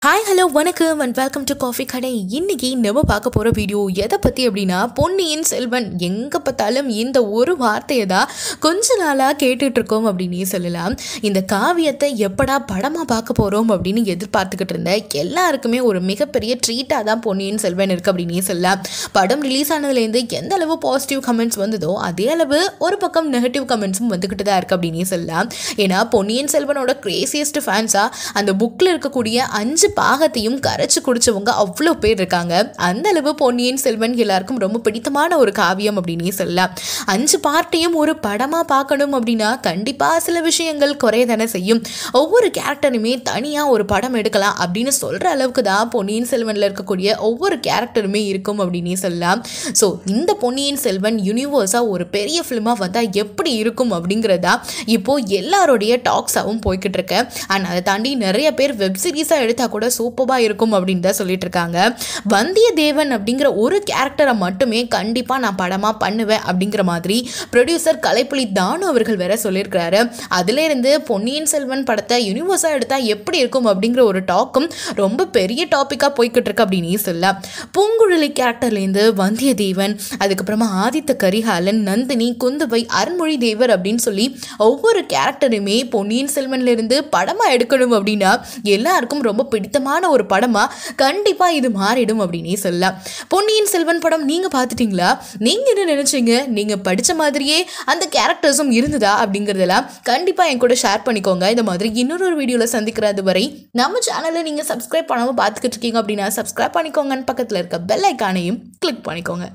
hi hello வணக்கம் and welcome to coffee கடை இன்னைக்கு நம்ம பார்க்க போகிற வீடியோ எதை பற்றி அப்படின்னா பொன்னியின் செல்வன் எங்கே பார்த்தாலும் இந்த ஒரு வார்த்தையை தான் கொஞ்ச நாளாக கேட்டுட்ருக்கோம் அப்படின்னே சொல்லலாம் இந்த காவியத்தை எப்படா படமாக பார்க்க போகிறோம் அப்படின்னு எதிர்பார்த்துக்கிட்டு இருந்த எல்லாருக்குமே ஒரு மிகப்பெரிய ட்ரீட்டாக தான் பொன்னியின் செல்வன் இருக்குது அப்படின்னே சொல்லலாம் படம் ரிலீஸ் ஆனதுலேருந்து எந்த அளவு பாசிட்டிவ் கமெண்ட்ஸ் வந்ததோ அதே அளவு ஒரு பக்கம் நெகட்டிவ் கமெண்ட்ஸும் வந்துக்கிட்டு தான் இருக்குது அப்படின்னே சொல்லலாம் ஏன்னா பொன்னியின் செல்வனோட கிரேசியஸ்ட் ஃபேன்ஸாக அந்த புக்கில் இருக்கக்கூடிய அஞ்சு பாகத்தையும் கரைச்சு குடிச்சவங்க அவ்வளோ பேர் இருக்காங்க அந்த அளவு பொன்னியின் செல்வன் எல்லாருக்கும் ரொம்ப பிடித்தமான ஒரு காவியம் அப்படின்னே சொல்லலாம் அஞ்சு பார்ட்டையும் ஒரு படமாக பார்க்கணும் அப்படின்னா கண்டிப்பாக சில விஷயங்கள் குறைய தானே செய்யும் ஒவ்வொரு கேரக்டருமே தனியாக ஒரு படம் எடுக்கலாம் அப்படின்னு சொல்கிற அளவுக்கு தான் பொன்னியின் செல்வனில் இருக்கக்கூடிய ஒவ்வொரு கேரக்டருமே இருக்கும் அப்படின்னே சொல்லலாம் ஸோ இந்த பொன்னியின் செல்வன் யூனிவர்ஸாக ஒரு பெரிய ஃபிலிமாக வந்தால் எப்படி இருக்கும் அப்படிங்கிறதா இப்போது எல்லாருடைய டாக்ஸாகவும் போய்கிட்டு இருக்கு அண்ட் அதை தாண்டி நிறைய பேர் வெப் சீரிஸாக எடுத்தால் கூட சூப்பராக இருக்கும் அப்படின்னு தான் சொல்லிட்டு இருக்காங்க வந்தியத்தேவன் அப்படிங்கிற ஒரு கேரக்டரை மட்டுமே கண்டிப்பாக நான் படமாக பண்ணுவேன் அப்படிங்கிற மாதிரி ப்ரொடியூசர் கலைப்புலி தானு அவர்கள் வேற சொல்லியிருக்கிறாரு அதுலேருந்து பொன்னியின் செல்வன் படத்தை யூனிவர்ஸாக எடுத்தால் எப்படி இருக்கும் அப்படிங்கிற ஒரு டாக்கும் ரொம்ப பெரிய டாப்பிக்காக போய்கிட்டு இருக்கு அப்படின்னு சொல்லலாம் பூங்குழலி கேரக்டர்லேருந்து வந்தியத்தேவன் அதுக்கப்புறமா ஆதித்த கரிகாலன் நந்தினி குந்தவை அருண்மொழி தேவர் அப்படின்னு சொல்லி ஒவ்வொரு கேரக்டருமே பொன்னியின் செல்வன்லேருந்து படமாக எடுக்கணும் அப்படின்னா எல்லாருக்கும் ரொம்ப பிடித்தமான ஒரு படமாக கண்டிப்பாக இது மாறிடும் அப்படின்னே சொல்லலாம் பொன்னியின் செல்வன் படம் நீங்கள் பார்த்துட்டீங்களா நீங்கள் என்ன நினச்சிங்க நீங்கள் படித்த மாதிரியே அந்த கேரக்டர்ஸும் இருந்ததா அப்படிங்கிறதெல்லாம் கண்டிப்பாக என் கூட ஷேர் பண்ணிக்கோங்க இந்த மாதிரி இன்னொரு ஒரு வீடியோவில் சந்திக்கிறது வரை நம்ம சேனலை நீங்கள் சப்ஸ்கிரைப் பண்ணாமல் பார்த்துக்கிட்டு இருக்கீங்க அப்படின்னா சப்ஸ்கிரைப் பண்ணிக்கோங்கன்னு பக்கத்தில் இருக்க பெல் ஐக்கானையும் கிளிக் பண்ணிக்கோங்க